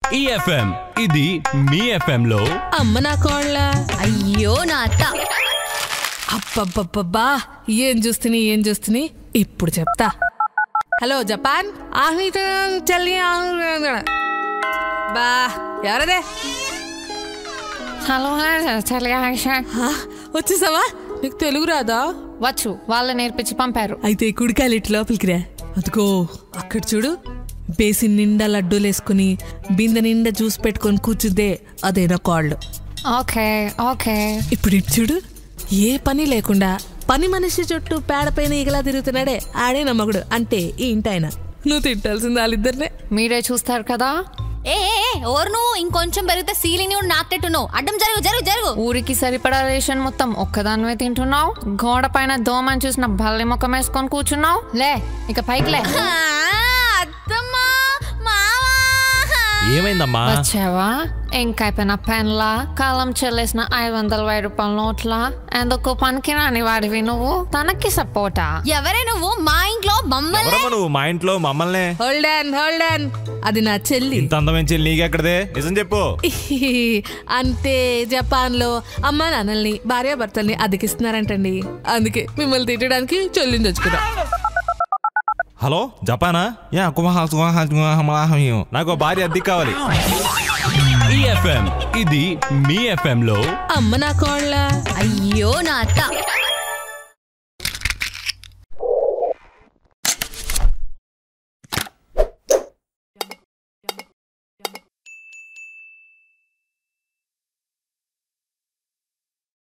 ఈ ఎఫ్ఎం ఇది మీ ఎఫ్ఎం లో అమ్మ నా కోళ్ళ అయ్యో నా అత్త అబ్బబ్బబ్బబ్బా ఏం చూస్తుని ఏం చూస్తుని ఇప్పుడు చెప్తా హలో జపాన్ ఆహ్లాదం చల్లి ఆహ్లాదం. బా ఎవరదే హలో తెలియక ఆ, వచ్చేసావా నీకు తెలుగు రాదా వచ్చు వాళ్ళు నేర్పించి పంపారు అయితే కుడికాయలు ఇటు లోపలికి రా అదిగో అక్కడ చూడు బేసిన్ నిండా లడ్డూలు వేసుకుని బిందె నిండా జ్యూస్ పెట్టుకొని కూర్చుందే అదేనా కాళ్ళు ఓకే ఓకే ఇప్పుడు ఇటు చూడు ఏ పని లేకుండా పని మనిషి చుట్టూ పేడపైన ఈగలా తిరుగుతున్నాడే ఆడే నమ్మకుడు అంటే ఈ ఇంటి ఆయన నువ్వు తిట్టాల్సింది వాళ్ళిద్దరినే మీరే చూస్తారు కదా ఏ ఏ, ఏ, ఓరు నువ్వు ఇంకొంచెం పెరిగితే సీలింగ్ నువ్వు నాకెట్టు నువ్వు అడ్డం జరుగు జరుగు జరుగు ఊరికి సరిపడా రేషన్ మొత్తం ఒక్కదానివే తింటున్నావు గోడ పైన దోమని చూసిన బల్లి ముఖం వేసుకొని కూర్చున్నావు లే ఇక పైకి లే ఆ, అత్తమ్మా మావా ఏమైందమ్మా వచ్చావా ఇంకైపోయిన పెన్లా కాలం చెల్లేసిన ఐదు వందల వెయ్యి రూపాయల నోట్లా ఎందుకు పనికి రాని వాడివి నువ్వు తనకి సపోర్టా ఎవరే నువ్వు మా ఇంట్లో మమ్మల్ని ఎవరమ్మా నువ్వు మా ఇంట్లో మమ్మల్ని హోల్డ్ ఆన్ హోల్డ్ ఆన్ అది నా చెల్లి ఇంత అందమైన చెల్లి నీకెక్కడదే నిజం చెప్పు అంటే జపాన్ లో అమ్మా నాన్నల్ని భార్యాభర్తల్ని అదికిస్తున్నారంటండి అందుకే మిమ్మల్ని తిట్టడానికి చెల్లింది వచ్చుకున్నా హలో జపానా యా కుమహా సుమహా సుమహా నాకు ఓ భార్య అద్దెకి కావాలి ఈ ఎఫ్ఎం ఇది మీ ఎఫ్ఎం లో అమ్మ నా కోళ్ళ అయ్యో నా అత్త